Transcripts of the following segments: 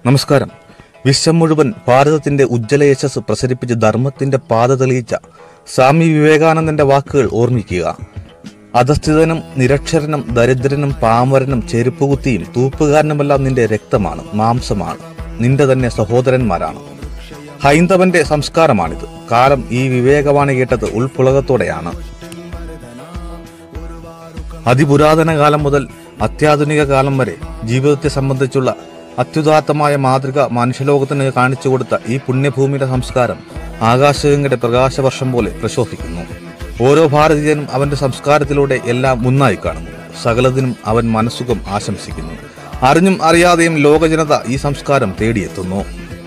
നമസ്കാരം വിശ്വം മുഴുവൻ ഭാരതത്തിന്റെ ഉജ്ജ്വല യശസ് പ്രസരിപ്പിച്ച് ധർമ്മത്തിന്റെ പാത തെളിയിച്ച സ്വാമി വിവേകാനന്ദന്റെ വാക്കുകൾ ഓർമ്മിക്കുക അധസ്ഥിതനും നിരക്ഷരനും ദരിദ്രനും പാമരനും ചെരുപ്പുകുത്തിയും തൂപ്പുകാരനുമെല്ലാം നിന്റെ രക്തമാണ് മാംസമാണ് നിന്റെ തന്നെ സഹോദരന്മാരാണ് ഹൈന്ദവന്റെ സംസ്കാരമാണിത് കാലം ഈ വിവേകവാണി കേട്ടത് ഉൾപുളകത്തോടെയാണ് അതിപുരാതന കാലം മുതൽ അത്യാധുനിക കാലം വരെ ജീവിതത്തെ സംബന്ധിച്ചുള്ള അത്യുദാത്തമായ മാതൃക മനുഷ്യലോകത്തിന് കാണിച്ചു കൊടുത്ത ഈ പുണ്യഭൂമിയുടെ സംസ്കാരം ആകാശഗംഗയുടെ പ്രകാശവർഷം പോലെ പ്രശോഭിക്കുന്നു ഓരോ ഭാരതീയനും അവന്റെ സംസ്കാരത്തിലൂടെ എല്ലാം മുന്നായി കാണുന്നു സകലതിനും അവൻ മനസ്സുഖം ആശംസിക്കുന്നു അറിഞ്ഞും അറിയാതെയും ലോകജനത ഈ സംസ്കാരം തേടിയെത്തുന്നു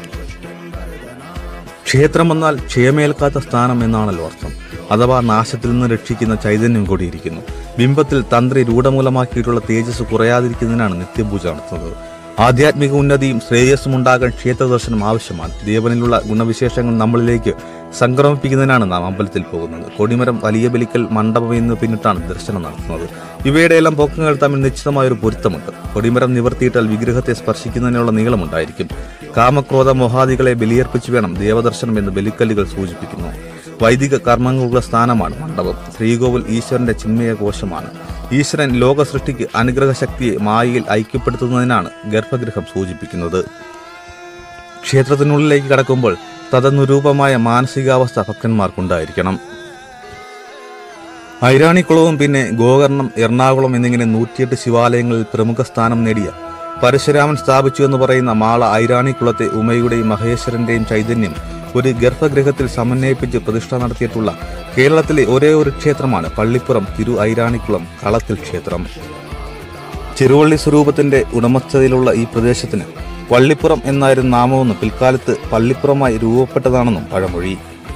ക്ഷേത്രമെന്നാൽ ക്ഷയമേൽക്കാത്ത സ്ഥാനം എന്നാണല്ലോ അർത്ഥം അഥവാ നാശത്തിൽ നിന്ന് രക്ഷിക്കുന്ന ചൈതന്യം കൂടിയിരിക്കുന്നു ബിംബത്തിൽ തന്ത്രി രൂഢമൂലമാക്കിയിട്ടുള്ള തേജസ് കുറയാതിരിക്കുന്നതിനാണ് നിത്യപൂജ നടത്തുന്നത് ആധ്യാത്മിക ഉന്നതിയും ശ്രേയസ്സും ഉണ്ടാകാൻ ക്ഷേത്ര ദർശനം ആവശ്യമാണ് ദേവനിലുള്ള ഗുണവിശേഷങ്ങൾ നമ്മളിലേക്ക് സംക്രമിപ്പിക്കുന്നതിനാണ് നാം അമ്പലത്തിൽ പോകുന്നത് കൊടിമരം വലിയ ബലിക്കൽ മണ്ഡപം എന്ന് പിന്നിട്ടാണ് ദർശനം നടത്തുന്നത് ഇവയുടെ എല്ലാം പൊക്കങ്ങൾ തമ്മിൽ നിശ്ചിതമായ ഒരു പൊരുത്തമുണ്ട് കൊടിമരം നിവർത്തിയിട്ടാൽ വിഗ്രഹത്തെ സ്പർശിക്കുന്നതിനുള്ള നീളമുണ്ടായിരിക്കും കാമക്രോധ മോഹാദികളെ ബലിയർപ്പിച്ചു വേണം ദേവദർശനം എന്ന് ബലിക്കല്ലുകൾ സൂചിപ്പിക്കുന്നു വൈദിക കർമ്മങ്ങളുടെ സ്ഥാനമാണ് മണ്ഡപം ശ്രീകോവിൽ ഈശ്വരന്റെ ചിന്മയ കോശമാണ് ഈശ്വരൻ ലോക സൃഷ്ടിക്ക് അനുഗ്രഹ ശക്തിയെ മായയിൽ ഐക്യപ്പെടുത്തുന്നതിനാണ് ഗർഭഗൃഹം സൂചിപ്പിക്കുന്നത് ക്ഷേത്രത്തിനുള്ളിലേക്ക് കടക്കുമ്പോൾ തദനുരൂപമായ മാനസികാവസ്ഥ ഭക്തന്മാർക്കുണ്ടായിരിക്കണം ഐരാണിക്കുളവും പിന്നെ ഗോകർണം എറണാകുളം എന്നിങ്ങനെ നൂറ്റിയെട്ട് ശിവാലയങ്ങളിൽ പ്രമുഖ സ്ഥാനം നേടിയ പരശുരാമൻ സ്ഥാപിച്ചു എന്ന് പറയുന്ന മാള ഐരാണിക്കുളത്തെ ഉമയുടെയും മഹേശ്വരന്റെയും ചൈതന്യം ഒരു ഗർഭഗൃഹത്തിൽ സമന്വയിപ്പിച്ച് പ്രതിഷ്ഠ നടത്തിയിട്ടുള്ള കേരളത്തിലെ ഒരേ ഒരു ക്ഷേത്രമാണ് പള്ളിപ്പുറം തിരു ഐരാണിക്കുളം കളത്തിൽ ക്ഷേത്രം ചെറുവള്ളി സ്വരൂപത്തിന്റെ ഉടമസ്ഥതയിലുള്ള ഈ പ്രദേശത്തിന് വള്ളിപ്പുറം എന്നായിരുന്നു നാമമെന്നും പിൽക്കാലത്ത് പള്ളിപ്പുറമായി രൂപപ്പെട്ടതാണെന്നും പഴമൊഴി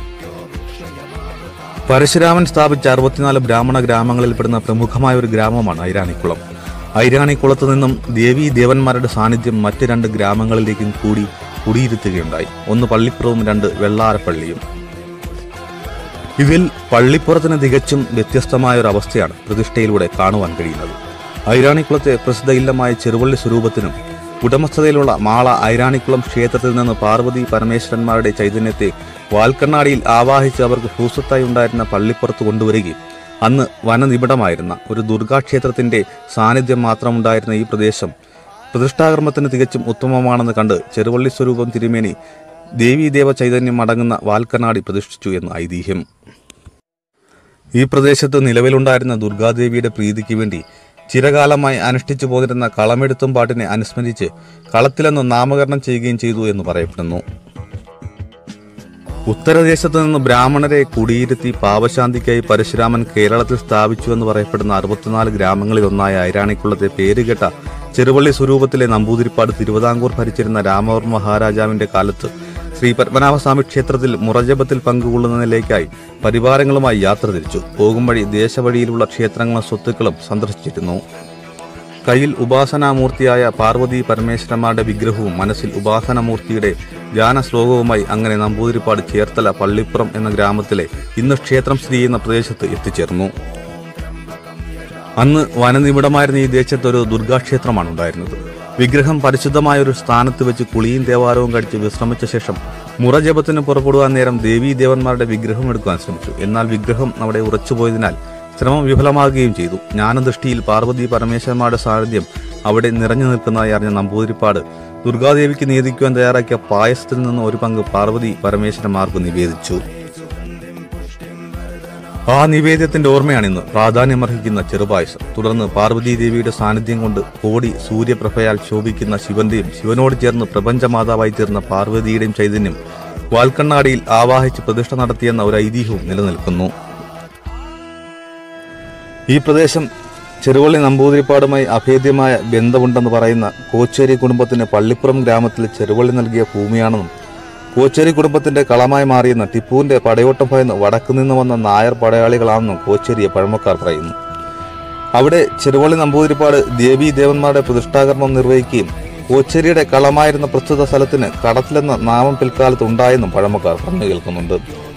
പരശുരാമൻ സ്ഥാപിച്ച അറുപത്തിനാല് ബ്രാഹ്മണ ഗ്രാമങ്ങളിൽപ്പെടുന്ന പ്രമുഖമായ ഒരു ഗ്രാമമാണ് ഐരാണിക്കുളം ഐരാണിക്കുളത്ത് നിന്നും ദേവീ ദേവന്മാരുടെ സാന്നിധ്യം മറ്റ് രണ്ട് ഗ്രാമങ്ങളിലേക്കും കൂടി കുടിയിരുത്തുകയുണ്ടായി ഒന്ന് പള്ളിപ്പുറവും രണ്ട് വെള്ളാരപ്പള്ളിയും ഇതിൽ പള്ളിപ്പുറത്തിന് തികച്ചും വ്യത്യസ്തമായ ഒരു അവസ്ഥയാണ് പ്രതിഷ്ഠയിലൂടെ കാണുവാൻ കഴിയുന്നത് ഐരാണിക്കുളത്തെ പ്രസിദ്ധ ഇല്ലമായ ചെറുവള്ളി സ്വരൂപത്തിനും ഉടമസ്ഥതയിലുള്ള മാള ഐരാണിക്കുളം ക്ഷേത്രത്തിൽ നിന്ന് പാർവതി പരമേശ്വരന്മാരുടെ ചൈതന്യത്തെ വാൽക്കണ്ണാടിയിൽ ആവാഹിച്ച് അവർക്ക് ഭൂസ്വത്തായി ഉണ്ടായിരുന്ന പള്ളിപ്പുറത്ത് കൊണ്ടുവരികയും അന്ന് വനനിബിഡമായിരുന്ന ഒരു ദുർഗാക്ഷേത്രത്തിന്റെ സാന്നിധ്യം മാത്രമുണ്ടായിരുന്ന ഈ പ്രദേശം പ്രതിഷ്ഠാകർമ്മത്തിന് തികച്ചും ഉത്തമമാണെന്ന് കണ്ട് ചെറുവള്ളി സ്വരൂപം തിരുമേനി ദേവീദേവ ചൈതന്യം അടങ്ങുന്ന വാൽക്കണ്ണാടി പ്രതിഷ്ഠിച്ചു എന്ന് ഐതിഹ്യം ഈ പ്രദേശത്ത് നിലവിലുണ്ടായിരുന്ന ദുർഗാദേവിയുടെ പ്രീതിക്ക് വേണ്ടി ചിരകാലമായി അനുഷ്ഠിച്ചു പോന്നിരുന്ന കളമെടുത്തും പാട്ടിനെ അനുസ്മരിച്ച് കളത്തിലെന്ന് നാമകരണം ചെയ്യുകയും ചെയ്തു എന്ന് പറയപ്പെടുന്നു ഉത്തരദേശത്ത് നിന്ന് ബ്രാഹ്മണരെ കുടിയിരുത്തി പാപശാന്തിക്കായി പരശുരാമൻ കേരളത്തിൽ സ്ഥാപിച്ചു എന്ന് പറയപ്പെടുന്ന അറുപത്തിനാല് ഗ്രാമങ്ങളിൽ ഒന്നായ ഐരാണിക്കുളത്തെ പേരുകെട്ട ചെറുവള്ളി സ്വരൂപത്തിലെ നമ്പൂതിരിപ്പാട് തിരുവിതാംകൂർ ഭരിച്ചിരുന്ന രാമവർമ്മ മഹാരാജാവിന്റെ കാലത്ത് ശ്രീ പത്മനാഭസ്വാമി ക്ഷേത്രത്തിൽ മുറജപത്തിൽ പങ്കുകൊള്ളുന്നതിലേക്കായി പരിവാരങ്ങളുമായി യാത്ര തിരിച്ചു പോകും വഴി ദേശവഴിയിലുള്ള ക്ഷേത്രങ്ങളും സ്വത്തുക്കളും സന്ദർശിച്ചിരുന്നു കയ്യിൽ ഉപാസനാമൂർത്തിയായ പാർവതി പരമേശ്വരന്മാരുടെ വിഗ്രഹവും മനസ്സിൽ ഉപാസനമൂർത്തിയുടെ ധ്യാനശ്ലോകവുമായി അങ്ങനെ നമ്പൂതിരിപ്പാട് ചേർത്തല പള്ളിപ്പുറം എന്ന ഗ്രാമത്തിലെ ഇന്ന് ക്ഷേത്രം സ്ഥിതി ചെയ്യുന്ന പ്രദേശത്ത് എത്തിച്ചേർന്നു അന്ന് വനനിബിഡമായിരുന്ന ഈ ദേശത്ത് ഒരു ദുർഗാക്ഷേത്രമാണ് ഉണ്ടായിരുന്നത് വിഗ്രഹം പരിശുദ്ധമായ ഒരു സ്ഥാനത്ത് വെച്ച് കുളിയും ദേവാലയവും കഴിച്ച് വിശ്രമിച്ച ശേഷം മുറജപത്തിന് പുറപ്പെടുവാൻ നേരം ദേവീ ദേവന്മാരുടെ വിഗ്രഹം എടുക്കാൻ ശ്രമിച്ചു എന്നാൽ വിഗ്രഹം അവിടെ ഉറച്ചുപോയതിനാൽ ശ്രമം വിഫലമാകുകയും ചെയ്തു ജ്ഞാനദൃഷ്ടിയിൽ പാർവതി പരമേശ്വരന്മാരുടെ സാന്നിധ്യം അവിടെ നിറഞ്ഞു നിൽക്കുന്നതായി അറിഞ്ഞ നമ്പൂതിരിപ്പാട് ദുർഗാദേവിക്ക് നീതിക്കുവാൻ തയ്യാറാക്കിയ പായസത്തിൽ നിന്ന് ഒരു പങ്ക് പാർവതി പരമേശ്വരന്മാർക്ക് നിവേദിച്ചു ആ നിവേദ്യത്തിന്റെ ഓർമ്മയാണിന്ന് പ്രാധാന്യമർഹിക്കുന്ന ചെറുപായസം തുടർന്ന് പാർവതി ദേവിയുടെ സാന്നിധ്യം കൊണ്ട് കോടി സൂര്യപ്രഭയാൽ ശോഭിക്കുന്ന ശിവന്റെയും ശിവനോട് ചേർന്ന് പ്രപഞ്ചമാതാവായി തീർന്ന പാർവതിയുടെയും ചൈതന്യം വാൽക്കണ്ണാടിയിൽ ആവാഹിച്ച് പ്രതിഷ്ഠ നടത്തിയെന്ന ഒരു ഐതിഹ്യവും നിലനിൽക്കുന്നു ഈ പ്രദേശം ചെറുവള്ളി നമ്പൂതിരിപ്പാടുമായി അഭേദ്യമായ ബന്ധമുണ്ടെന്ന് പറയുന്ന കോച്ചേരി കുടുംബത്തിന് പള്ളിപ്പുറം ഗ്രാമത്തിൽ ചെറുവള്ളി നൽകിയ ഭൂമിയാണെന്നും കോച്ചേരി കുടുംബത്തിന്റെ കളമായി മാറിയെന്ന് ടിപ്പുവിന്റെ പടയോട്ടം ഭയന്ന് വടക്കു നിന്ന് വന്ന നായർ പടയാളികളാണെന്നും കോച്ചേരിയെ പഴമക്കാർ പറയുന്നു അവിടെ ചെറുവള്ളി നമ്പൂതിരിപ്പാട് ദേവീ ദേവന്മാരുടെ പ്രതിഷ്ഠാകർമ്മം നിർവഹിക്കുകയും കോച്ചേരിയുടെ കളമായിരുന്ന പ്രസ്തുത സ്ഥലത്തിന് കടത്തിലെന്ന നാമം പിൽക്കാലത്ത് ഉണ്ടായെന്നും പഴമക്കാർ പറഞ്ഞു കേൾക്കുന്നുണ്ട്